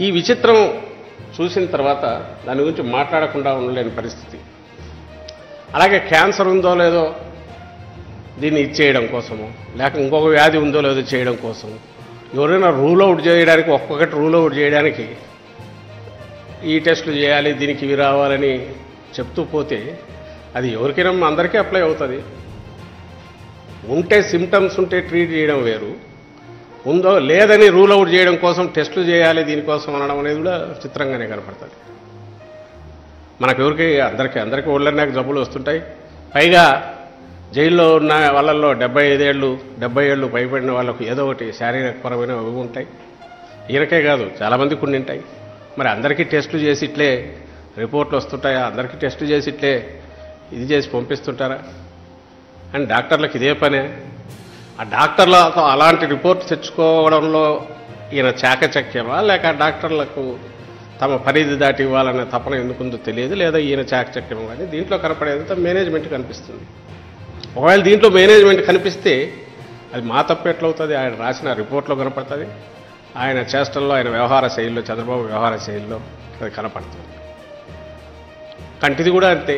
ఈ విచిత్రం చూసిన తర్వాత దాని గురించి మాట్లాడకుండా ఉండలేని పరిస్థితి అలాగే క్యాన్సర్ ఉందో లేదో దీన్ని ఇచ్చేయడం కోసము లేక ఇంకొక వ్యాధి ఉందో లేదో చేయడం కోసం ఎవరైనా రూల్ అవుట్ చేయడానికి ఒక్కొక్కటి రూల్ అవుట్ చేయడానికి ఈ టెస్టులు చేయాలి దీనికి ఇవి రావాలని చెప్తూ పోతే అది ఎవరికైనా అందరికీ అప్లై అవుతుంది ఉంటే సిమ్టమ్స్ ఉంటే ట్రీట్ చేయడం వేరు ఉందో లేదని రూల్ అవుట్ చేయడం కోసం టెస్టులు చేయాలి దీనికోసం అనడం అనేది కూడా చిత్రంగానే కనపడుతుంది మనకు ఎవరికి అందరికీ అందరికీ ఒళ్ళన్నాక జబ్బులు వస్తుంటాయి పైగా జైల్లో ఉన్న వాళ్ళల్లో డెబ్బై ఐదేళ్ళు డెబ్బై ఏళ్ళు పైబడిన వాళ్ళకు ఏదో ఒకటి శారీరకపరమైన ఇవి ఉంటాయి ఈయనకే కాదు చాలామందికి ఉండి ఉంటాయి మరి అందరికీ టెస్టులు చేసి ఇట్లే రిపోర్ట్లు వస్తుంటాయా అందరికీ టెస్టులు చేసి ఇట్లే ఇది చేసి పంపిస్తుంటారా అండ్ డాక్టర్లకు ఇదే పనే ఆ డాక్టర్లతో అలాంటి రిపోర్ట్ తెచ్చుకోవడంలో ఈయన చాకచక్యమా లేక డాక్టర్లకు తమ పరిధి దాటి ఇవ్వాలనే తపన ఎందుకుందో తెలియదు లేదా ఈయన చాకచక్యం కానీ దీంట్లో కనపడేదంతా మేనేజ్మెంట్ కనిపిస్తుంది ఒకవేళ దీంట్లో మేనేజ్మెంట్ కనిపిస్తే అది మా తప్పు ఎట్లవుతుంది ఆయన రాసిన రిపోర్ట్లో కనపడుతుంది ఆయన చేష్టల్లో ఆయన వ్యవహార శైలిలో చంద్రబాబు వ్యవహార శైలిలో అది కనపడుతుంది కంటిది కూడా అంతే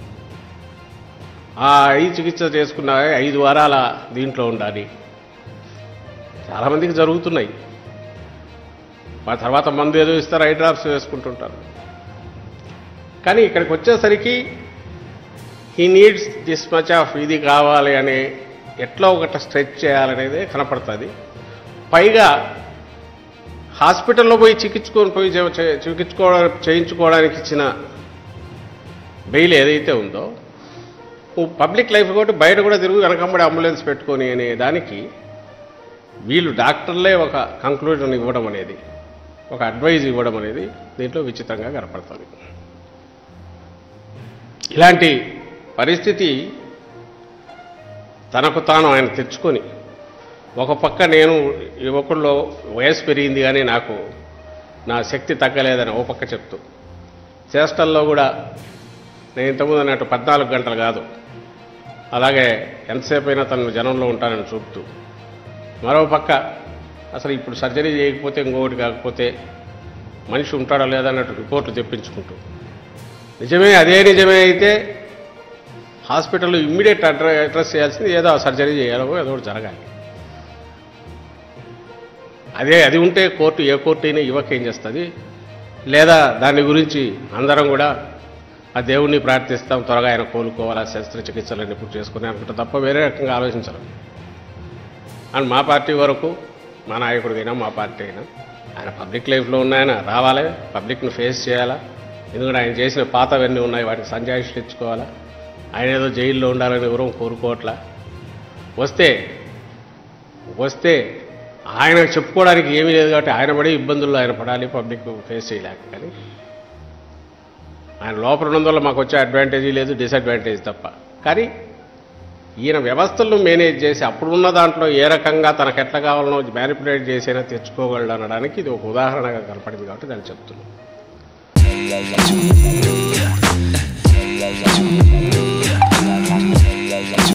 ఆ ఐ చికిత్స చేసుకున్న ఐదు వారాల దీంట్లో ఉండాలి చాలామందికి జరుగుతున్నాయి ఆ తర్వాత మందు ఏదో ఇస్తారు ఐ డ్రాప్స్ వేసుకుంటుంటారు కానీ ఇక్కడికి వచ్చేసరికి he needs this much of ఇది కావాలి అనే ఎట్లా ఒకటి స్ట్రెచ్ చేయాలనేదే కనపడుతుంది పైగా హాస్పిటల్లో పోయి చికిత్సుకొని పోయి చే- చే- చికిత్సుకోవడం చేయించుకోవడానికి ఇచ్చిన బెయిల్ ఏదైతే ఉందో నువ్వు పబ్లిక్ లైఫ్ కాబట్టి బయట కూడా తిరుగు వెనకంబడి అంబులెన్స్ పెట్టుకొని అనే దానికి వీళ్ళు డాక్టర్లే ఒక కంక్లూజన్ ఇవ్వడం అనేది ఒక అడ్వైజ్ ఇవ్వడం అనేది దీంట్లో విచిత్రంగా కనపడుతుంది ఇలాంటి పరిస్థితి తనకు తాను ఆయన తెచ్చుకొని ఒక పక్క నేను యువకుల్లో వయసు పెరిగింది కానీ నాకు నా శక్తి తగ్గలేదని ఓ పక్క చెప్తూ చేష్టల్లో కూడా నేను ఇంతకుముందు అన్నట్టు పద్నాలుగు గంటలు కాదు అలాగే ఎంతసేపు అయినా తను జనంలో ఉంటానని చూపుతూ మరో పక్క అసలు ఇప్పుడు సర్జరీ చేయకపోతే ఇంకొకటి కాకపోతే మనిషి ఉంటాడో లేదన్నట్టు రిపోర్ట్లు తెప్పించుకుంటూ నిజమే అదే నిజమే అయితే హాస్పిటల్లో ఇమ్మీడియట్ అడ్ర అడ్రస్ చేయాల్సింది ఏదో సర్జరీ చేయాలో ఏదో ఒకటి జరగాలి అదే అది ఉంటే కోర్టు ఏ కోర్టు అయినా యువక ఏం చేస్తుంది లేదా దాని గురించి అందరం కూడా ఆ దేవుణ్ణి ప్రార్థిస్తాం త్వరగా ఆయన కోలుకోవాలా శస్త్రచికిత్సలన్నీ ఇప్పుడు చేసుకుని అనుకుంటే తప్ప వేరే రకంగా ఆలోచించరు అండ్ మా పార్టీ వరకు మా నాయకుడికైనా మా పార్టీ అయినా ఆయన పబ్లిక్ లైఫ్లో ఉన్నాయన రావాలి పబ్లిక్ను ఫేస్ చేయాలా ఎందుకంటే ఆయన చేసిన పాతవన్నీ ఉన్నాయి వాటికి సంజాయిషులు ఇచ్చుకోవాలా ఆయన ఏదో జైల్లో ఉండాలని ఎవరూ కోరుకోవట్లా వస్తే వస్తే ఆయన చెప్పుకోవడానికి ఏమీ లేదు కాబట్టి ఆయన పడే ఇబ్బందుల్లో ఆయన పడాలి పబ్లిక్ ఫేస్ చేయలేక కానీ ఆయన లోపల ఉన్నందువల్ల మాకు వచ్చే అడ్వాంటేజీ లేదు డిసడ్వాంటేజ్ తప్ప కానీ ఈయన వ్యవస్థలను మేనేజ్ చేసి అప్పుడున్న దాంట్లో ఏ రకంగా తనకు ఎట్లా కావాలనో మ్యానిపులేట్ చేసైనా తెచ్చుకోగలడు అనడానికి ఇది ఒక ఉదాహరణగా కనపడింది కాబట్టి దాన్ని చెప్తున్నాను